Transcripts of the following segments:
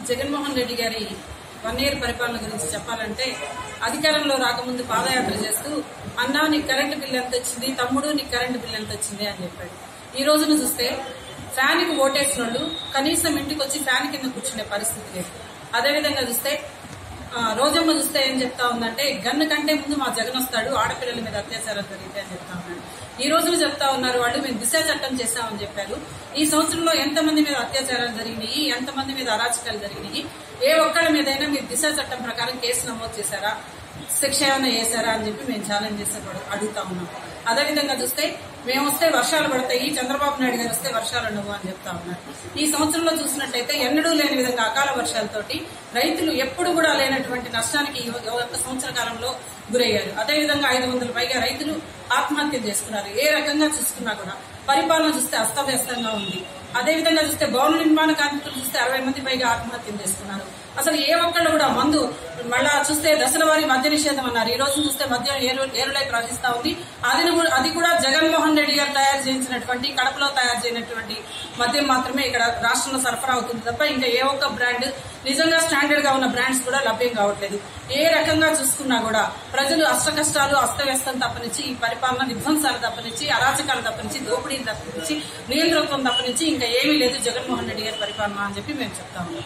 జగన్మోహన్ రెడ్డి గారి one year పరిపాలన గురించి చెప్పాలంటే అధికారంలో రాకముందు పాదయాత్ర చేస్తూ అన్నా నీకు కరెంటు బిల్ ఎంత వచ్చింది తమ్ముడు నీకు కరెంటు బిల్ ఎంత వచ్చింది అని చెప్పాడు ఈ రోజున చూస్తే ఫ్యాన్ కి ఓటేసిన వాళ్ళు కనీసం ఇంటికి వచ్చి ఫ్యాన్ కింద కూర్చునే పరిస్థితి లేదు అదేవిధంగా చూస్తే ఆ, రోజమ్మ చూస్తే ఏం చెప్తా ఉందంటే గన్ను కంటే ముందు మా జగన్ వస్తాడు ఆడపిల్లల మీద అత్యాచారం జరిగితే అని చెప్తా ఉన్నాడు ఈ రోజున చెప్తా ఉన్నారు వాళ్ళు మేము దిశ చట్టం చేశామని చెప్పారు ఈ సంవత్సరంలో ఎంతమంది మీద అత్యాచారాలు జరిగినాయి ఎంతమంది మీద అరాచకాలు జరిగినాయి ఏ ఒక్కళ్ళ మీదైనా మీరు దిశ చట్టం ప్రకారం కేసు నమోదు చేశారా శిక్ష ఏమైనా చేశారా అని చెప్పి మేము ఛాలెంజ్ చేస్తే కూడా అడుగుతా ఉన్నాం అదేవిధంగా చూస్తే మేము వస్తే వర్షాలు పడతాయి చంద్రబాబు నాయుడు గారు వస్తే వర్షాలు ఉండవు అని చెప్తా ఉన్నారు ఈ సంవత్సరంలో చూసినట్టయితే ఎన్నడూ లేని విధంగా అకాల వర్షాలతోటి రైతులు ఎప్పుడు కూడా లేనటువంటి నష్టానికి ఈ ఒక సంవత్సర కాలంలో గురయ్యారు అదేవిధంగా ఐదు వందల పైగా రైతులు ఆత్మహత్య చేసుకున్నారు ఏ రకంగా చూసుకున్నా కూడా పరిపాలన చూస్తే అస్తవ్యస్తంగా ఉంది అదేవిధంగా చూస్తే భవన నిర్మాణ కార్మికులు చూస్తే అరవై మంది పైగా ఆత్మహత్యలు చేసుకున్నారు అసలు ఏ ఒక్కళ్ళు కూడా మందు మళ్ళా చూస్తే దశల వారి మద్య నిషేధం అన్నారు ఈ రోజు చూస్తే మద్యం ఏరు ఏరులై ప్రవహిస్తా ఉంది అది కూడా- అది కూడా జగన్మోహన్ రెడ్డి గారు తయారు చేయించినటువంటి కడపలో తయారు చేయనటువంటి మద్యం మాత్రమే ఇక్కడ రాష్ట్రంలో సరఫరా అవుతుంది తప్ప ఇంకా ఏ ఒక్క బ్రాండ్ నిజంగా స్టాండర్డ్ గా ఉన్న బ్రాండ్స్ కూడా లభ్యం కావట్లేదు ఏ రకంగా చూసుకున్నా కూడా ప్రజలు అష్ట కష్టాలు అస్తవ్యస్తం తప్పనిచ్చి ఈ పరిపాలన విధ్వంసాలు తప్పనిచ్చి అరాచకాలు తప్పనిచ్చి దోపిడీలు తప్పనిచ్చి నియంతృత్వం తప్పనిచ్చి ఇంకా ఏమీ లేదు జగన్మోహన్ రెడ్డి గారి పరిపాలన అని చెప్పి మేము చెప్తా ఉన్నాం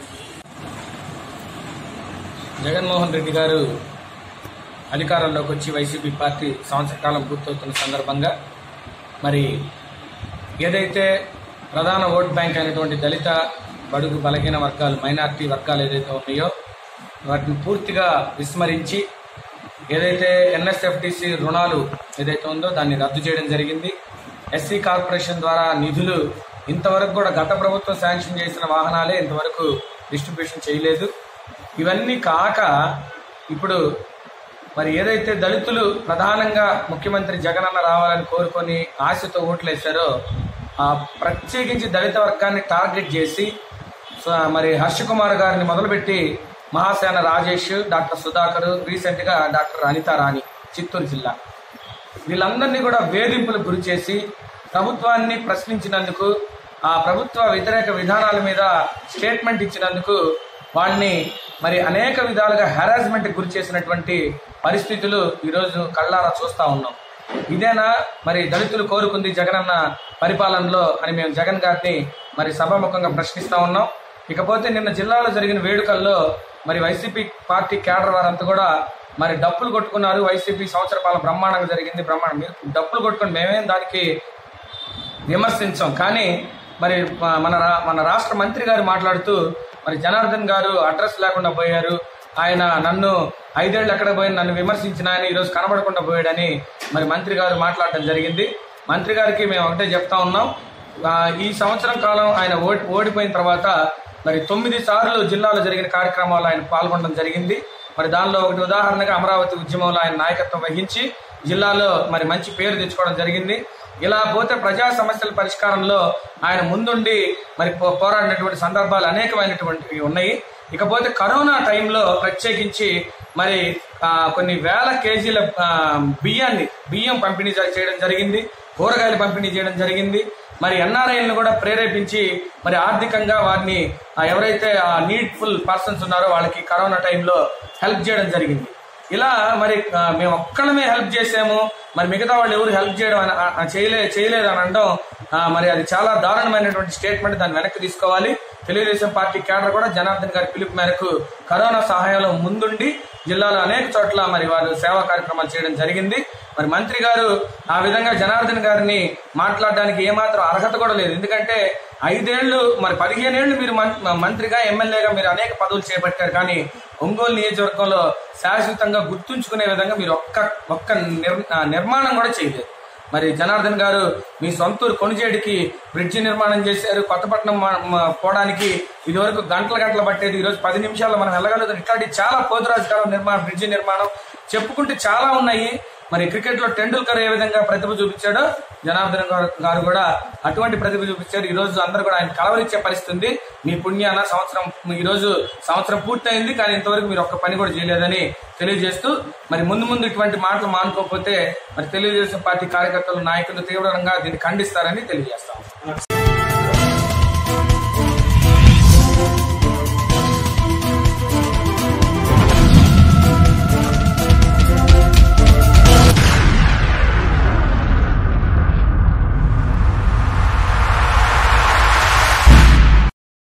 జగన్మోహన్ రెడ్డి గారు అధికారంలోకి వచ్చి వైసీపీ పార్టీ సంవత్సర కాలం పూర్తవుతున్న సందర్భంగా మరి ఏదైతే ప్రధాన ఓట్ బ్యాంక్ అయినటువంటి దళిత బడుగు బలహీన వర్గాలు మైనార్టీ వర్గాలు ఏదైతే ఉన్నాయో వాటిని పూర్తిగా విస్మరించి ఏదైతే ఎన్ఎస్ఎఫ్డిసి రుణాలు ఏదైతే ఉందో దాన్ని రద్దు చేయడం జరిగింది ఎస్సీ కార్పొరేషన్ ద్వారా నిధులు ఇంతవరకు కూడా గత ప్రభుత్వం శాంక్షన్ చేసిన వాహనాలే ఇంతవరకు డిస్ట్రిబ్యూషన్ చేయలేదు ఇవన్నీ కాక ఇప్పుడు మరి ఏదైతే దళితులు ప్రధానంగా ముఖ్యమంత్రి జగనన్న రావాలని కోరుకొని ఆశతో ఓట్లేశారో ఆ ప్రత్యేకించి దళిత వర్గాన్ని టార్గెట్ చేసి సో మరి హర్ష కుమార్ గారిని మొదలుపెట్టి మహాసేన రాజేష్ డాక్టర్ సుధాకర్ రీసెంట్ గా డాక్టర్ అనితా రాణి చిత్తూరు జిల్లా వీళ్ళందరినీ కూడా వేధింపులకు గురి చేసి ప్రభుత్వాన్ని ప్రశ్నించినందుకు ఆ ప్రభుత్వ వ్యతిరేక విధానాల మీద స్టేట్మెంట్ ఇచ్చినందుకు వాళ్ళని మరి అనేక విధాలుగా హెరాస్మెంట్ గురి చేసినటువంటి పరిస్థితులు ఈరోజు కళ్ళారా చూస్తా ఉన్నాం ఇదేనా మరి దళితులు కోరుకుంది జగనన్న పరిపాలనలో అని మేము జగన్ గారిని మరి సభాముఖంగా ప్రశ్నిస్తా ఉన్నాం ఇకపోతే నిన్న జిల్లాలో జరిగిన వేడుకల్లో మరి వైసీపీ పార్టీ కేడర్ వారంతా కూడా మరి డప్పులు కొట్టుకున్నారు వైసీపీ సంవత్సర పాలన బ్రహ్మాండంగా జరిగింది బ్రహ్మాండం మీరు డప్పులు కొట్టుకుని మేమేం దానికి విమర్శించాం కానీ మరి మ- మన రా- మన రాష్ట్ర మంత్రి గారు మాట్లాడుతూ మరి జనార్దన్ గారు అడ్రస్ లేకుండా పోయారు ఆయన నన్ను ఐదేళ్లు ఎక్కడ పోయి నన్ను విమర్శించిన ఆయన ఈరోజు కనబడకుండా పోయాడని మరి మంత్రి గారు మాట్లాడటం జరిగింది మంత్రి గారికి మేము ఒకటే చెప్తా ఉన్నాం ఆ, ఈ సంవత్సరం కాలం ఆయన ఓడి ఓడిపోయిన తర్వాత మరి తొమ్మిది సార్లు జిల్లాలో జరిగిన కార్యక్రమాల్లో ఆయన పాల్గొనడం జరిగింది మరి దానిలో ఒకటి ఉదాహరణగా అమరావతి ఉద్యమంలో ఆయన నాయకత్వం వహించి జిల్లాలో మరి మంచి పేరు తెచ్చుకోవడం జరిగింది ఇలా పోతే ప్రజా సమస్యల పరిష్కారంలో ఆయన ముందుండి మరి పో- పోరాడినటువంటి సందర్భాలు అనేకమైనటువంటివి ఉన్నాయి ఇకపోతే కరోనా టైంలో ప్రత్యేకించి మరి ఆ, కొన్ని వేల కేజీల ఆ, బియ్యాన్ని బియ్యం పంపిణీ జ- చేయడం జరిగింది కూరగాయలు పంపిణీ చేయడం జరిగింది మరి ఎన్ఆర్ఐలను కూడా ప్రేరేపించి మరి ఆర్థికంగా వారిని ఆ, ఎవరైతే ఆ నీడ్ఫుల్ పర్సన్స్ ఉన్నారో వాళ్ళకి కరోనా టైంలో హెల్ప్ చేయడం జరిగింది ఇలా మరి ఆ, మేము ఒక్కళ్ళమే హెల్ప్ చేసాము మరి మిగతా వాళ్ళు ఎవరు హెల్ప్ చేయడం అని- ఆ, ఆ, చేయలే చేయలేదు అని అనడం ఆ, మరి అది చాలా దారుణమైనటువంటి స్టేట్మెంట్ దాన్ని వెనక్కి తీసుకోవాలి తెలుగుదేశం పార్టీ కేడర్ కూడా జనార్దన్ గారి పిలుపు మేరకు కరోనా సహాయంలో ముందుండి జిల్లాలో అనేక చోట్ల మరి వారు సేవా కార్యక్రమాలు చేయడం జరిగింది మరి మంత్రి గారు ఆ విధంగా జనార్దన్ గారిని మాట్లాడడానికి ఏమాత్రం అర్హత కూడా లేదు ఎందుకంటే ఐదేళ్లు మరి పదిహేనేళ్లు మీరు మం- మంత్రిగా ఎమ్మెల్యేగా మీరు అనేక పదవులు చేపట్టారు కానీ ఒంగోలు నియోజకవర్గంలో శాశ్వతంగా గుర్తుంచుకునే విధంగా మీరు ఒక్క ఒక్క నిర్- ఆ, నిర్మాణం కూడా చేయలేదు మరి జనార్దన్ గారు మీ సొంతూరు కొనుచేడికి బ్రిడ్జి నిర్మాణం చేశారు కొత్తపట్నం మా- మా పోవడానికి ఇది వరకు గంటల గంటలు పట్టేది ఈ రోజు పది నిమిషాల్లో మనం వెళ్ళగలుగుతాం ఇట్లాంటి చాలా పోతురాజు కాలం నిర్మాణం బ్రిడ్జి నిర్మాణం చెప్పుకుంటే చాలా ఉన్నాయి మరి క్రికెట్ లో టెండూల్కర్ ఏ విధంగా ప్రతిభ చూపించాడో జనార్దన్ గారు- గారు కూడా అటువంటి ప్రతిభ చూపించారు ఈ రోజు అందరూ కూడా ఆయన కలవరిచ్చే పరిస్థితి ఉంది మీ పుణ్యాన సంవత్సరం ఈ రోజు సంవత్సరం పూర్తయింది కానీ ఇంతవరకు మీరు ఒక్క పని కూడా చేయలేదని తెలియజేస్తూ మరి ముందు ముందు ఇటువంటి మాటలు మానుకోకపోతే మరి తెలుగుదేశం పార్టీ కార్యకర్తలు నాయకులు తీవ్రంగా దీన్ని ఖండిస్తారని తెలియజేస్తాం